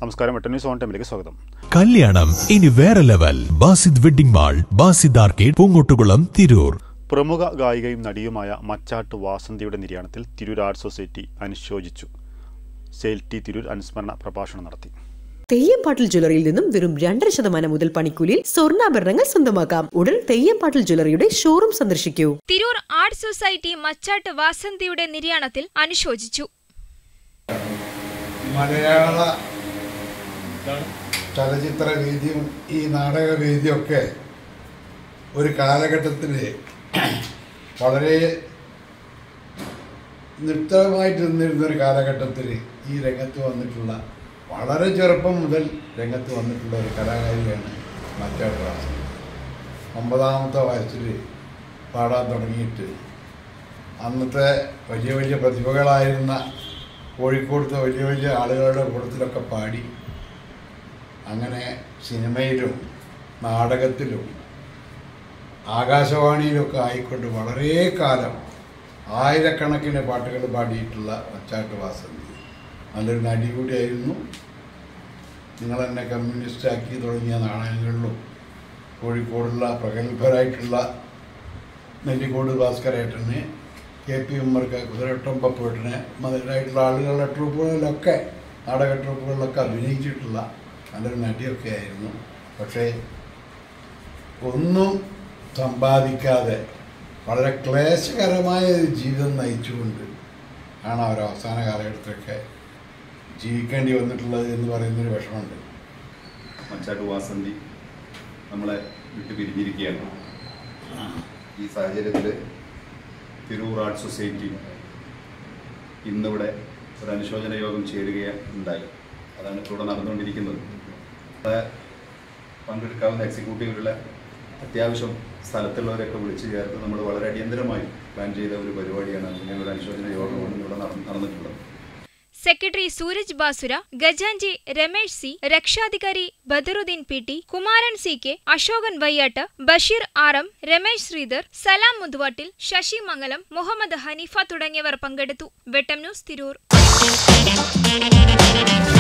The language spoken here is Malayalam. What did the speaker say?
നമസ്കാരം എട്ട് ന്യൂസ് ഓൺ ടൈമിലേക്ക് സ്വാഗതം കല്യാണം ഇനി വേറെ level Basid wedding mall Basid arcade Poongottukulam Tirur പ്രമുഖ ഗായികയും നടിയുമായ മച്ചാട്ട് വാസന്തിയുടെ നിര്യാണത്തിൽ തിരൂർ ആർട്ട് സൊസൈറ്റി അനുശോചിച്ചു സെയിൽ ടി തിരൂർ അനുസ്മരണ പ്രഭാഷണം നടത്തി തെയ്യംപാട്ടിൽ ജ്വല്ലറിയിൽ നിന്നും വെറും രണ്ടര ശതമാനം മുതൽ പണിക്കൂലിയിൽ സ്വർണ്ണാഭരണങ്ങൾ സ്വന്തമാക്കാം ഉടൻ തെയ്യംപാട്ടിൽ ജ്വല്ലറിയുടെ ഷോറൂം സന്ദർശിക്കൂ തിരൂർ ആർട്ട് സൊസൈറ്റി മച്ചാട്ട് വാസന്തിയുടെ നിര്യാണത്തിൽ അനുശോചിച്ചു മലയാള ചലച്ചിത്ര വേദിയും ഈ നാടക വേദിയൊക്കെ ഒരു കാലഘട്ടത്തിൽ വളരെ നിഷ്ഠമായിട്ട് നിന്നിരുന്ന ഒരു കാലഘട്ടത്തിൽ ഈ രംഗത്ത് വന്നിട്ടുള്ള വളരെ ചെറുപ്പം മുതൽ രംഗത്ത് വന്നിട്ടുള്ള ഒരു കലാകാരിയാണ് മറ്റാട്ട് വാസന ഒമ്പതാമത്തെ വയസ്സിൽ പാടാൻ തുടങ്ങിയിട്ട് അന്നത്തെ വലിയ വലിയ പ്രതിഭകളായിരുന്ന കോഴിക്കോടത്തെ വലിയ വലിയ ആളുകളുടെ കൂട്ടത്തിലൊക്കെ പാടി അങ്ങനെ സിനിമയിലും നാടകത്തിലും ആകാശവാണിയിലൊക്കെ ആയിക്കൊണ്ട് വളരെ കാലം ആയിരക്കണക്കിന് പാട്ടുകൾ പാടിയിട്ടുള്ള മച്ചാട്ട് വാസന്തി നല്ലൊരു നടി കൂടിയായിരുന്നു നിങ്ങൾ എന്നെ കമ്മ്യൂണിസ്റ്റാക്കി തുടങ്ങിയ നാടകങ്ങളിലും കോഴിക്കോടുള്ള പ്രഗത്ഭരായിട്ടുള്ള നെല്ലിക്കോട് ഭാസ്കരേട്ടന് കെ പി ഉമ്മർക്ക് കുതിരട്ടം പപ്പുവേട്ടന് മുതലായിട്ടുള്ള ആളുകളുടെ ട്രൂപ്പുകളിലൊക്കെ നാടക ട്രൂപ്പുകളിലൊക്കെ അഭിനയിച്ചിട്ടുള്ള നല്ലൊരു നടിയൊക്കെ ആയിരുന്നു പക്ഷേ ഒന്നും സമ്പാദിക്കാതെ വളരെ ക്ലേശകരമായ ഒരു ജീവിതം നയിച്ചുകൊണ്ട് ആണ് അവർ അവസാന കാലഘട്ടത്തിലൊക്കെ ജീവിക്കേണ്ടി വന്നിട്ടുള്ളത് എന്ന് പറയുന്നൊരു വിഷമമുണ്ട് മച്ചാട്ട് വാസന്തി നമ്മളെ വിട്ടു പിരിഞ്ഞിരിക്കുകയാണ് ഈ സാഹചര്യത്തിൽ തിരൂർ ആർട്ട് സൊസൈറ്റി ഇന്നിവിടെ ഒരു അനുശോചന യോഗം ചേരുകയുണ്ടായി അതാണ് ഇപ്പോൾ ഇവിടെ നടന്നുകൊണ്ടിരിക്കുന്നത് അവിടെ പങ്കെടുക്കാവുന്ന എക്സിക്യൂട്ടീവിലുള്ള അത്യാവശ്യം സ്ഥലത്തുള്ളവരൊക്കെ വിളിച്ചു ചേർത്ത് നമ്മൾ വളരെ അടിയന്തരമായി പ്ലാൻ ചെയ്ത ഒരു പരിപാടിയാണ് ഇങ്ങനെ ഒരു അനുശോചന യോഗമാണ് ഇവിടെ നട- നടന്നിട്ടുള്ളത് സെക്രട്ടറി സൂരജ് ബാസുര ഗജാഞ്ചി രമേഷ് സി രക്ഷാധികാരി Badaruddin P T Kumaran C K Ashokan Vayyatt Basheer R M Ramesh Sreedhar Salam Muthuvattil Sasi Mangalam Muhammad Haneefa തുടങ്ങിയവർ പങ്കെടുത്തു വെട്ടം ന്യൂസ് തിരൂർ